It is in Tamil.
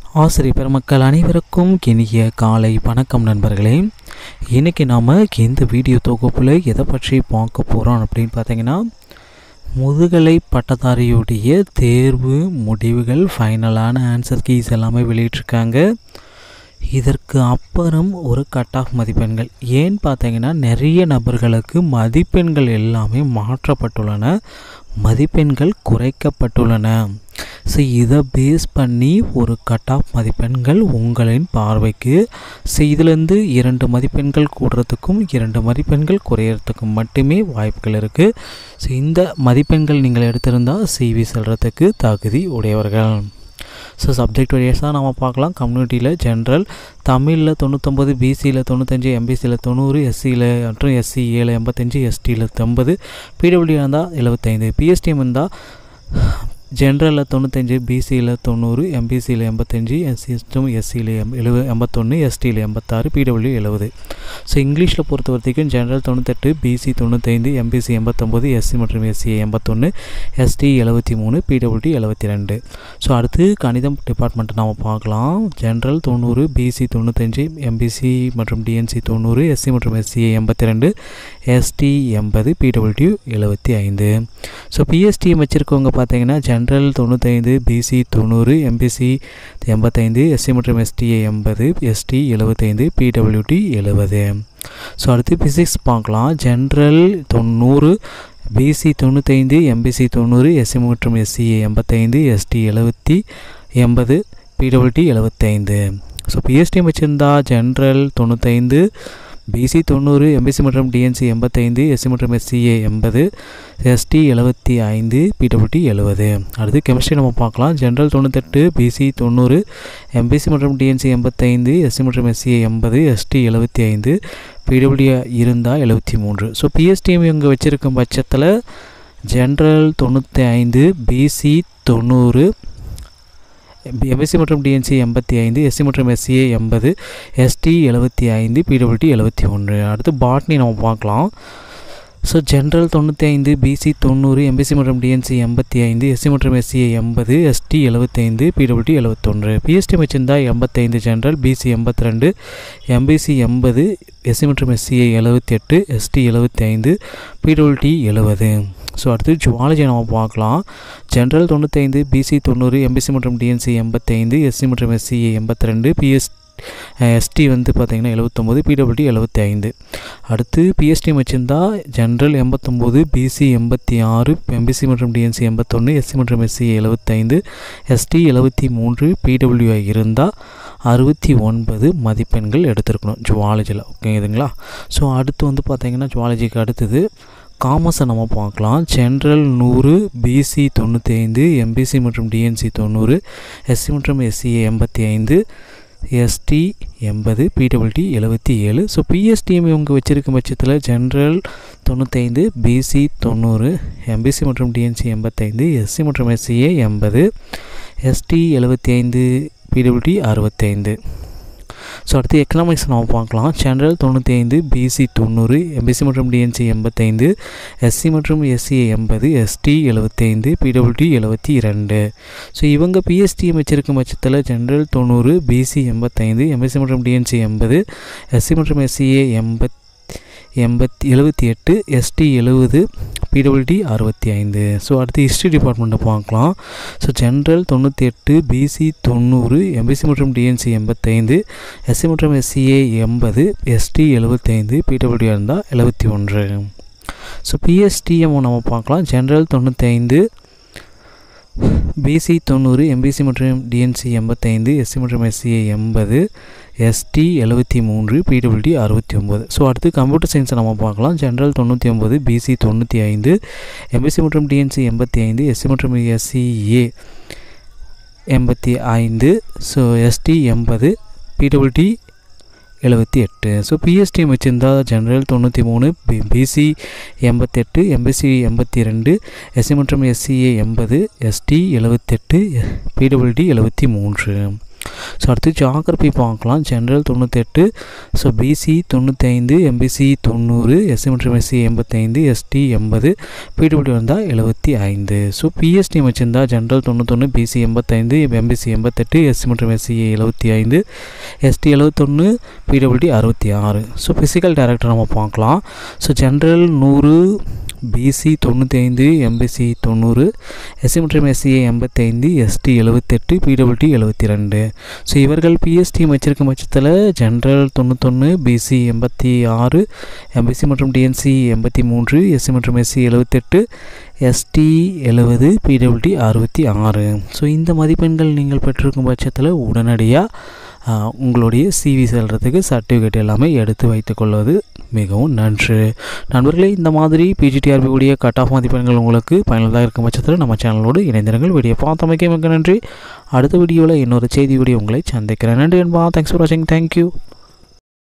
ஆசிரியர் பெருமக்கள் அனைவருக்கும் இனிய காலை வணக்கம் நண்பர்களே இன்றைக்கி நாம் இந்த வீடியோ தொகுப்பில் எதை பற்றி பார்க்க போகிறோம் அப்படின்னு பார்த்தீங்கன்னா முதுகலை பட்டதாரியுடைய தேர்வு முடிவுகள் ஃபைனலான ஆன்சர் கீஸ் எல்லாமே வெளியிட்டிருக்காங்க இதற்கு அப்புறம் ஒரு கட் ஆஃப் மதிப்பெண்கள் ஏன்னு பார்த்தீங்கன்னா நிறைய நபர்களுக்கு மதிப்பெண்கள் எல்லாமே மாற்றப்பட்டுள்ளன மதிப்பெண்கள் குறைக்கப்பட்டுள்ளன ஸோ இதை பேஸ் பண்ணி ஒரு கட் ஆஃப் மதிப்பெண்கள் உங்களின் பார்வைக்கு ஸோ இதுலேருந்து இரண்டு மதிப்பெண்கள் கூடுறதுக்கும் இரண்டு மதிப்பெண்கள் குறையறதுக்கும் மட்டுமே வாய்ப்புகள் இருக்குது ஸோ இந்த மதிப்பெண்கள் நீங்கள் எடுத்திருந்தால் சிவி செல்கிறதுக்கு தகுதி உடையவர்கள் ஸோ சப்ஜெக்ட் வைஸாக நம்ம பார்க்கலாம் கம்யூனிட்டியில் ஜென்ரல் தமிழில் தொண்ணூற்றொம்பது பிசியில் தொண்ணூத்தஞ்சு எம்பிசியில் தொண்ணூறு எஸ்சியில் மற்றும் எஸ்சி ஏழு எண்பத்தஞ்சு எஸ்டியில் தொம்பது பிடபிள்யூ இருந்தால் எழுபத்தைந்து பிஎஸ்டிஎம் இருந்தால் ஜென்ரலில் தொண்ணூத்தஞ்சு பிசியில் தொண்ணூறு எம்பிசியில் எண்பத்தஞ்சு எஸ்சிஎஸ்டும் எஸ்சியில் எம் எழுபது எண்பத்தொன்று எஸ்டியில் எண்பத்தாறு பிடபிள்யூ எழுபது ஸோ இங்கிலீஷில் பொறுத்த வரைக்கும் ஜென்ரல் தொண்ணூத்தெட்டு பிசி தொண்ணூத்தைந்து எம்பிசி எண்பத்தொம்போது எஸ்சி மற்றும் எஸ்சி எண்பத்தொன்று எஸ்டி எழுபத்தி மூணு பிடபிள்யூடி எழுபத்தி ரெண்டு ஸோ அடுத்து கணிதம் டிபார்ட்மெண்ட் நாம் பார்க்கலாம் ஜென்ரல் தொண்ணூறு பிசி தொண்ணூத்தஞ்சு எம்பிசி மற்றும் டிஎன்சி தொண்ணூறு எஸ்சி மற்றும் எஸ்சி எண்பத்தி ரெண்டு எஸ்டி எண்பது பிடபிள்யூ எழுபத்தி ஐந்து ஸோ பிஎஸ்டிஎம் வச்சுருக்கவங்க பார்த்தீங்கன்னா ஜென்ரல் தொண்ணூத்தைந்து பிசி தொண்ணூறு எம்பிசி எண்பத்தைந்து எஸ்சி மற்றும் எஸ்டிஏ எண்பது எஸ்டி எழுபத்தைந்து பிடபிள்யூடி எழுபது ஸோ அடுத்து ஃபிசிக்ஸ் பார்க்கலாம் ஜென்ரல் தொண்ணூறு பிசி தொண்ணூத்தைந்து எம்பிசி தொண்ணூறு எஸ்சி மற்றும் எஸ்சிஏ எண்பத்தைந்து எஸ்டி எழுபத்தி எண்பது பிடபிள்யூடி எழுபத்தைந்து ஸோ பிஎஸ்டிஎம் வச்சுருந்தா ஜென்ரல் தொண்ணூத்தைந்து பிசி தொண்ணூறு எம்பிசி மற்றும் டிஎன்சி எண்பத்தைந்து எஸ்சி மற்றும் எஸ்சிஏ எண்பது எஸ்டி எழுபத்தி ஐந்து பிடபிள்யூடி எழுபது அடுத்து கெமிஸ்ட்ரி நம்ம பார்க்கலாம் ஜென்ரல் தொண்ணூத்தெட்டு பிசி தொண்ணூறு எம்பிசி மற்றும் டிஎன்சி எண்பத்தைந்து எஸ்சி மற்றும் எஸ்சிஏ எண்பது எஸ்டி எழுபத்தி ஐந்து பிடபிள்யூ இருந்தால் எழுபத்தி மூன்று ஸோ பிஎஸ்டிஎம் இவங்க வச்சுருக்கும் பட்சத்தில் ஜென்ரல் தொண்ணூற்றி ஐந்து பிசி தொண்ணூறு எம்பிசி மற்றும் டிஎன்சி எண்பத்தி ஐந்து எஸ்சி மற்றும் எஸ்சிஏ எண்பது எஸ்டி எழுபத்தி ஐந்து பிடபிள்யூடி எழுபத்தி ஒன்று அடுத்து பாட்னி நம்ம பார்க்கலாம் ஸோ ஜென்ரல் தொண்ணூற்றி ஐந்து பிசி தொண்ணூறு எம்பிசி மற்றும் டிஎன்சி எண்பத்தி ஐந்து எஸ்சி மற்றும் எஸ்சிஏ எண்பது எஸ்டி எழுபத்தைந்து பிடபிள்யூடி எழுபத்தொன்று பிஎஸ்டி வச்சிருந்தா எண்பத்தைந்து ஜென்ரல் பிசி எண்பத்தி ரெண்டு எம்பிசி எண்பது எஸ்சி மற்றும் எஸ்சிஏ எழுபத்தி எட்டு எஸ்டி எழுபத்தி ஐந்து பிடபிள்யூடி எழுபது ஸோ அடுத்து ஜுவாலஜி நம்ம பார்க்கலாம் ஜென்ரல் தொண்ணூத்தைந்து பிசி தொண்ணூறு எம்பிசி மற்றும் டிஎன்சி எண்பத்தைந்து எஸ்சி மற்றும் எஸ்சிஏ எண்பத்தி ரெண்டு பிஎஸ் எஸ்டி வந்து பார்த்திங்கன்னா எழுபத்தொம்போது பிடபிள்யூடி எழுபத்தி ஐந்து அடுத்து பிஎஸ்டி வச்சுருந்தா ஜென்ரல் எண்பத்தொம்போது பிசி எண்பத்தி ஆறு எம்பிசி மற்றும் டிஎன்சி எண்பத்தொன்று எஸ்சி மற்றும் எஸ்சி எழுபத்தைந்து எஸ்டி எழுபத்தி மூன்று பிடபிள்யூ இருந்தால் அறுபத்தி ஒன்பது மதிப்பெண்கள் எடுத்திருக்கணும் ஜுவாலஜியில் ஓகேங்களா ஸோ அடுத்து வந்து பார்த்திங்கன்னா ஜுவாலஜிக்கு அடுத்தது காமர்ஸை நம்ம பார்க்கலாம் ஜென்ரல் நூறு பிசி தொண்ணூற்றி ஐந்து எம்பிசி மற்றும் டிஎன்சி தொண்ணூறு எஸ்சி மற்றும் எஸ்சிஏ எண்பத்தி ஐந்து எஸ்டி எண்பது பிடபிள்டி எழுபத்தி ஏழு ஸோ பிஎஸ்டிஎம் இவங்க வச்சுருக்கும் பட்சத்தில் ஜென்ரல் தொண்ணூத்தைந்து பிசி தொண்ணூறு எம்பிசி மற்றும் டிஎன்சி எண்பத்தைந்து எஸ்சி மற்றும் எஸ்சிஏ எண்பது எஸ்டி எழுபத்தி ஐந்து பிடபிள்டி அறுபத்தைந்து ஸோ அடுத்து எக்கனாமிக்ஸ் நம்ம பார்க்கலாம் ஜென்ரல் தொண்ணூற்றி ஐந்து பிசி தொண்ணூறு எம்பிசி மற்றும் டிஎன்சி எண்பத்தைந்து எஸ்சி மற்றும் எஸ்சி எண்பது எஸ்டி எழுபத்தைந்து பிடபிள்டி எழுபத்தி இரண்டு ஸோ இவங்க பிஎஸ்டிஎம் வச்சிருக்கும் பட்சத்தில் ஜென்ரல் தொண்ணூறு பிசி எண்பத்தைந்து எம்பிசி மற்றும் டிஎன்சி எண்பது எஸ்சி மற்றும் எஸ்சிஏ எண்பத் எண்பத்தி எழுபத்தி எட்டு எஸ்டி எழுபது பிடபிள்டி அறுபத்தி ஐந்து ஸோ அடுத்து ஹிஸ்ட்ரி டிபார்ட்மெண்ட்டை பார்க்கலாம் ஸோ ஜென்ரல் தொண்ணூற்றி எட்டு பிசி தொண்ணூறு எம்பிசி மற்றும் டிஎன்சி எண்பத்தைந்து எஸ்சி மற்றும் எஸ்சிஏ எண்பது எஸ்டி எழுபத்தைந்து பிடபிள்டி இருந்தால் எழுபத்தி ஒன்று ஸோ பிஎஸ்டிஎம் நம்ம பார்க்கலாம் ஜென்ரல் தொண்ணூற்றி ஐந்து பிசி தொண்ணூறு எம்பிசி மற்றும் டிஎன்சி எண்பத்தைந்து எஸ்சி மற்றும் எஸ்சிஏ எண்பது எஸ்டி எழுபத்தி மூன்று பிடபிள்டி அறுபத்தி ஒம்பது ஸோ அடுத்து கம்ப்யூட்டர் சயின்ஸை நம்ம பார்க்கலாம் ஜென்ரல் தொண்ணூற்றி ஒம்பது பிசி தொண்ணூற்றி ஐந்து எம்பிசி மற்றும் டிஎன்சி எண்பத்தி ஐந்து எஸ்சி மற்றும் எஸ்சிஏ எண்பத்தி ஐந்து ஸோ எஸ்டி எண்பது பிடபிள்டி எழுபத்தி எட்டு ஸோ பிஎஸ்டிஎம் வச்சுருந்தா ஜென்ரல் தொண்ணூற்றி மூணு பி பிசி எண்பத்தெட்டு எம்பிசி எண்பத்தி ரெண்டு எஸ்சி மற்றும் எஸ்சிஏ எண்பது எஸ்டி எழுபத்தெட்டு பிடபிள்டி எழுபத்தி மூன்று ஸோ அடுத்து ஜாகிரபி பார்க்கலாம் ஜென்ரல் தொண்ணூத்தெட்டு ஸோ பிசி தொண்ணூத்தைந்து எம்பிசி தொண்ணூறு எஸ்சி மற்றும் எஸ்சி எண்பத்தைந்து எஸ்டி எண்பது பிடபிள்யூ வந்தால் எழுபத்தி ஐந்து ஸோ பிஎஸ்டி வச்சுருந்தா ஜென்ரல் தொண்ணூத்தொன்று பிசி எண்பத்தைந்து எம்பிசி எண்பத்தெட்டு எஸ்சி மற்றும் எஸ்சி எழுபத்தி ஐந்து எஸ்டி எழுபத்தொன்று பிடபிள்யூடி அறுபத்தி ஆறு ஸோ ஃபிசிக்கல் டைரக்டர் நம்ம பார்க்கலாம் ஸோ ஜென்ரல் நூறு பிசி தொண்ணூற்றி ஐந்து எம்பிசி தொண்ணூறு எஸ்சி மற்றும் எஸ்சிஏ எண்பத்தைந்து எஸ்டி எழுபத்தெட்டு பிடபிள்யூடி எழுபத்தி ரெண்டு ஸோ இவர்கள் பிஎஸ்டி வச்சிருக்கும் பட்சத்தில் ஜென்ரல் தொண்ணூத்தொன்று பிசி எண்பத்தி ஆறு எம்பிசி மற்றும் டிஎன்சி எண்பத்தி மூன்று எஸ்சி மற்றும் எஸ்சி எழுபத்தெட்டு எஸ்டி எழுபது பிடபிள்யூடி அறுபத்தி ஆறு ஸோ இந்த மதிப்பெண்கள் நீங்கள் பெற்றிருக்கும் பட்சத்தில் உடனடியாக உங்களுடைய சிவி செல்கிறதுக்கு சர்டிஃபிகேட் எல்லாமே எடுத்து வைத்துக்கொள்வது மிகவும் நன்று நண்பர்களே இந்த மாதிரி பிஜிடிஆர்பி உடைய கட் ஆஃப் மதிப்பெண்கள் உங்களுக்கு பயனுள்ளதாக இருக்கும் பட்சத்தில் நம்ம சேனலோடு இணைந்திருங்கள் வீடியோ பார்த்தமைக்க மிக நன்றி அடுத்த வீடியோவில் இன்னொரு செய்தி வீடியோ உங்களை சந்திக்கிறேன் நன்றி என்பா தேங்க்ஸ் ஃபார் வாட்சிங் தேங்க்யூ